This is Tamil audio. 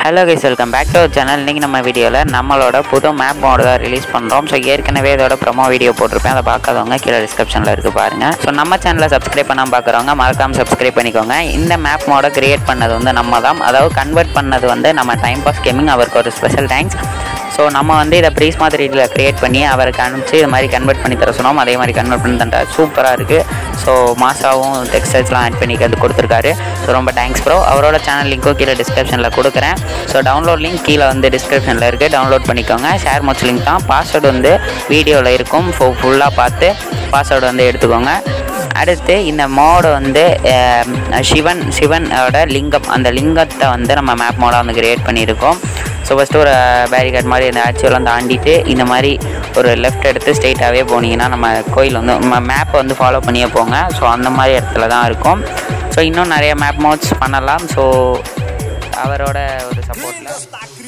hello guys welcome back to channel இன்றைக்கி நம்ம வீடியோவில் நம்மளோட புது மேப் மோடு தான் ரிலீஸ் பண்ணுறோம் ஸோ ஏற்கனவே இதோட ப்ரொமோ வீடியோ போட்டிருப்பேன் அதை பார்க்காதவங்க கீழே டிஸ்கிரிப்ஷனில் இருக்குது பாருங்கள் ஸோ நம்ம சேனலை சப்ஸ்கிரைப் பண்ணாமல் பார்க்குறவங்க மறக்காமல் சப்ஸ்கிரைப் பண்ணிக்கோங்க இந்த மேப் மோடை கிரியேட் பண்ணது வந்து நம்ம தான் அதாவது கன்வெர்ட் பண்ணது வந்து நம்ம டைம் பாஸ் கேமிங் அவருக்கு ஒரு ஸ்பெஷல் தேங்க்ஸ் ஸோ நம்ம வந்து இதை ப்ரீஸ் மாதிரி இதில் க்ரியேட் பண்ணி அவருக்கு அனுப்பிச்சு இது மாதிரி கன்வெர்ட் பண்ணி தர சொன்னோம் அதே மாதிரி கன்வெர்ட் பண்ணி தந்தார் சூப்பராக இருக்குது ஸோ மாசாவும் டெக்ஸ்டைல்ஸ்லாம் ஆட் பண்ணி அது கொடுத்துருக்காரு ஸோ ரொம்ப தேங்க்ஸ் ப்ரோ அவரோட சேனல் லிங்க்கும் கீழே டிஸ்கிரிப்ஷனில் கொடுக்குறேன் ஸோ டவுன்லோட் லிங்க் கீழே வந்து டிஸ்கிரிப்ஷனில் இருக்குது டவுன்லோட் பண்ணிக்கோங்க ஷேர் மோச் லிங்க் தான் பாஸ்வேர்டு வந்து வீடியோவில் இருக்கும் ஸோ ஃபுல்லாக பார்த்து பாஸ்வேர்டு வந்து எடுத்துக்கோங்க அடுத்து இந்த மோடு வந்து அஹ், சிவன் சிவனோட லிங்கம் அந்த லிங்கத்தை வந்து நம்ம மேப் மோடாக வந்து கிரியேட் பண்ணியிருக்கோம் ஸோ ஃபஸ்ட்டு ஒரு பேரிகார்ட் மாதிரி இந்த ஆக்சுவலாம் தாண்டிட்டு இந்த மாதிரி ஒரு லெஃப்ட் எடுத்து ஸ்ட்ரெயிட்டாகவே போனீங்கன்னா நம்ம கோயில் வந்து நம்ம மேப்பை வந்து ஃபாலோ பண்ணியே போங்க ஸோ அந்த மாதிரி இடத்துல தான் இருக்கும் ஸோ இன்னும் நிறைய மேப் மோட்ஸ் பண்ணலாம் ஸோ அவரோட ஒரு சப்போர்ட்டில்